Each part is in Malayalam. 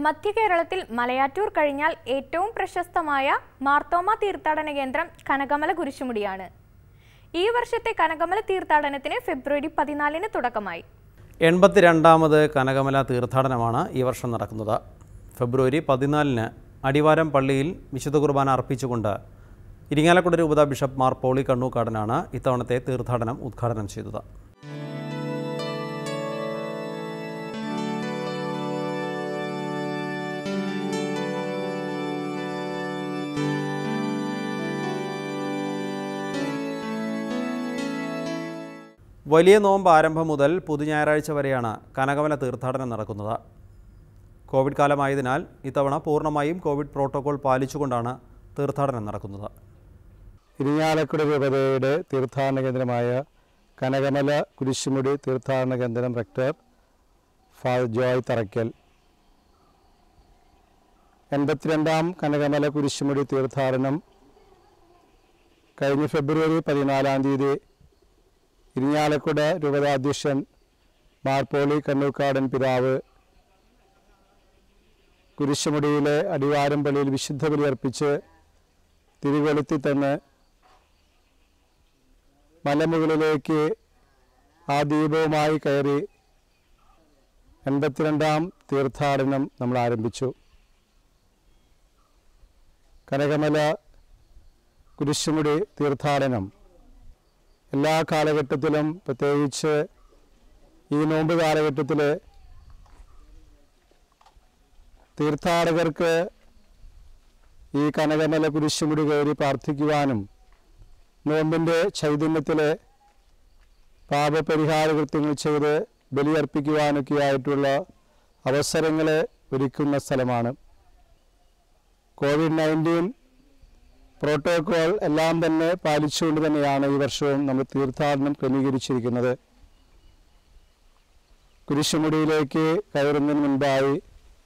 മധ്യ കേരളത്തിൽ മലയാറ്റൂർ കഴിഞ്ഞാൽ ഏറ്റവും പ്രശസ്തമായ മാർത്തോമ തീർത്ഥാടന കേന്ദ്രം കനകമല കുരിശുമുടിയാണ് ഈ വർഷത്തെ കനകമല തീർത്ഥാടനത്തിന് ഫെബ്രുവരി പതിനാലിന് തുടക്കമായി എൺപത്തിരണ്ടാമത് കനകമല തീർത്ഥാടനമാണ് ഈ വർഷം നടക്കുന്നത് ഫെബ്രുവരി പതിനാലിന് അടിവാരം പള്ളിയിൽ വിശുദ്ധ കുർബാന അർപ്പിച്ചുകൊണ്ട് ഇരിങ്ങാലക്കുട രൂപത ബിഷപ്പ് മാർ പോളി കണ്ണൂക്കാടനാണ് ഇത്തവണത്തെ തീർത്ഥാടനം ഉദ്ഘാടനം ചെയ്തത് വലിയ നോമ്പ് ആരംഭം മുതൽ പുതുഞായറാഴ്ച വരെയാണ് കനകമല തീർത്ഥാടനം നടക്കുന്നത് കോവിഡ് കാലമായതിനാൽ ഇത്തവണ പൂർണ്ണമായും കോവിഡ് പ്രോട്ടോകോൾ പാലിച്ചുകൊണ്ടാണ് തീർത്ഥാടനം നടക്കുന്നത് ഇരിങ്ങാലക്കുട രൂപതയുടെ തീർത്ഥാടന കേന്ദ്രമായ കനകമല കുരിശുമുടി തീർത്ഥാടന കേന്ദ്രം റെക്ടർ ഫാദർ ജോയ് തറയ്ക്കൽ എൺപത്തിരണ്ടാം കനകമല കുരിശുമുടി തീർത്ഥാടനം കഴിഞ്ഞ ഫെബ്രുവരി പതിനാലാം തീയതി ഇരിങ്ങാലക്കുട രൂപതാധ്യക്ഷൻ മാർപ്പോളി കണ്ണൂക്കാടൻ പിതാവ് കുരിശുമുടിയിലെ അടിവാരം പള്ളിയിൽ വിശുദ്ധ ബലി അർപ്പിച്ച് തിരുവെളുത്തി തന്നെ മലമുകളിലേക്ക് ആ ദീപവുമായി കയറി എൺപത്തിരണ്ടാം തീർത്ഥാടനം നമ്മൾ ആരംഭിച്ചു കനകമല കുരിശുമുടി തീർത്ഥാടനം എല്ലാ കാലഘട്ടത്തിലും പ്രത്യേകിച്ച് ഈ നോമ്പ് കാലഘട്ടത്തിൽ തീർത്ഥാടകർക്ക് ഈ കനകമല കുരിശുമുടി കയറി പ്രാർത്ഥിക്കുവാനും നോമ്പിൻ്റെ ചൈതന്യത്തിൽ പാപപരിഹാര കൃത്യങ്ങൾ ചെയ്ത് ബലിയർപ്പിക്കുവാനൊക്കെ ആയിട്ടുള്ള അവസരങ്ങൾ ഒരുക്കുന്ന സ്ഥലമാണ് കോവിഡ് നയൻറ്റീൻ പ്രോട്ടോകോൾ എല്ലാം തന്നെ പാലിച്ചുകൊണ്ട് തന്നെയാണ് ഈ വർഷവും നമ്മൾ തീർത്ഥാടനം ക്രമീകരിച്ചിരിക്കുന്നത് കുരിശുമുടിയിലേക്ക് കയറുന്നതിന് മുൻപായി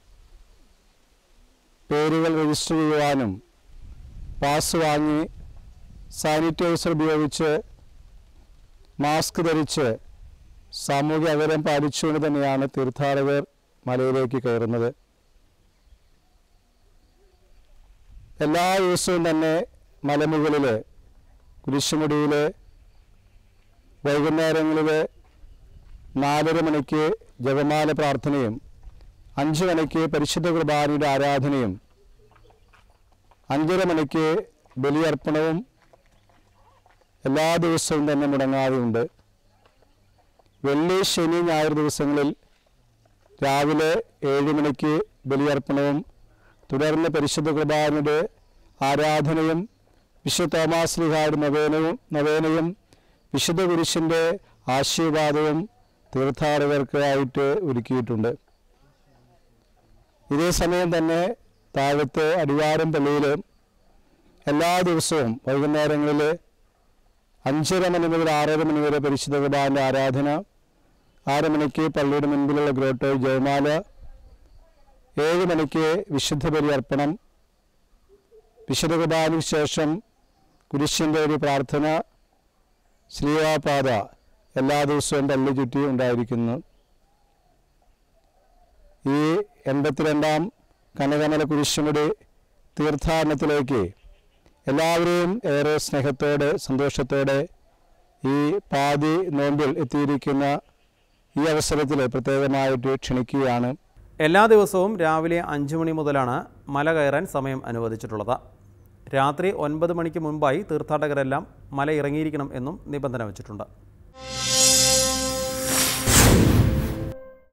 പേരുകൾ രജിസ്റ്റർ ചെയ്യുവാനും പാസ് വാങ്ങി സാനിറ്റൈസർ ഉപയോഗിച്ച് മാസ്ക് ധരിച്ച് സാമൂഹ്യ അകലം പാലിച്ചുകൊണ്ട് തന്നെയാണ് തീർത്ഥാടകർ മലയിലേക്ക് കയറുന്നത് എല്ലാ ദിവസവും തന്നെ മലമുകളിൽ കുരിശുമുടിയിൽ വൈകുന്നേരങ്ങളിൽ നാലര മണിക്ക് ജപമാല പ്രാർത്ഥനയും അഞ്ച് മണിക്ക് പരിശുദ്ധ കുർബാനയുടെ ആരാധനയും അഞ്ചര മണിക്ക് ബലിയർപ്പണവും എല്ലാ ദിവസവും തന്നെ മുടങ്ങാതെയുണ്ട് വെള്ളി ശനി ഞായർ ദിവസങ്ങളിൽ രാവിലെ ഏഴ് മണിക്ക് ബലിയർപ്പണവും തുടർന്ന് പരിശുദ്ധ കുർബാനയുടെ ആരാധനയും വിശുദ്ധ തോമാസ് ലിഹായുടെ നവേനയും നവേനയും വിശുദ്ധ കുരിശിൻ്റെ ആശീർവാദവും തീർത്ഥാടകർക്കായിട്ട് ഒരുക്കിയിട്ടുണ്ട് ഇതേ സമയം തന്നെ താഴത്ത് അടിവാരം പള്ളിയിൽ എല്ലാ ദിവസവും വൈകുന്നേരങ്ങളിൽ അഞ്ചര മണി മുതൽ ആറര മണി വരെ പരിശുദ്ധ കുർബാൻ്റെ ആരാധന ആറ് മണിക്ക് പള്ളിയുടെ മുൻപിലുള്ള ഗ്രോട്ടോ ജയമാല ഏഴ് മണിക്ക് വിശുദ്ധ ബലി അർപ്പണം വിശുദ്ധ കുർബാനയ്ക്ക് ശേഷം കുരിശിൻ്റെ ഒരു പ്രാർത്ഥന ശ്രീവാപാത എല്ലാ ദിവസവും പള്ളി ചുറ്റി ഉണ്ടായിരിക്കുന്നു ഈ എൺപത്തിരണ്ടാം കനകമല കുരിശുമുടി തീർത്ഥാടനത്തിലേക്ക് എല്ലാവരെയും ഏറെ സ്നേഹത്തോടെ സന്തോഷത്തോടെ ഈ പാതി നോമ്പിൽ എത്തിയിരിക്കുന്ന ഈ അവസരത്തിൽ പ്രത്യേകമായിട്ട് ക്ഷണിക്കുകയാണ് എല്ലാ ദിവസവും രാവിലെ അഞ്ച് മണി മുതലാണ് മല കയറാൻ സമയം അനുവദിച്ചിട്ടുള്ളത് രാത്രി ഒൻപത് മണിക്ക് മുൻപായി തീർത്ഥാടകരെല്ലാം മല ഇറങ്ങിയിരിക്കണം എന്നും നിബന്ധന വച്ചിട്ടുണ്ട്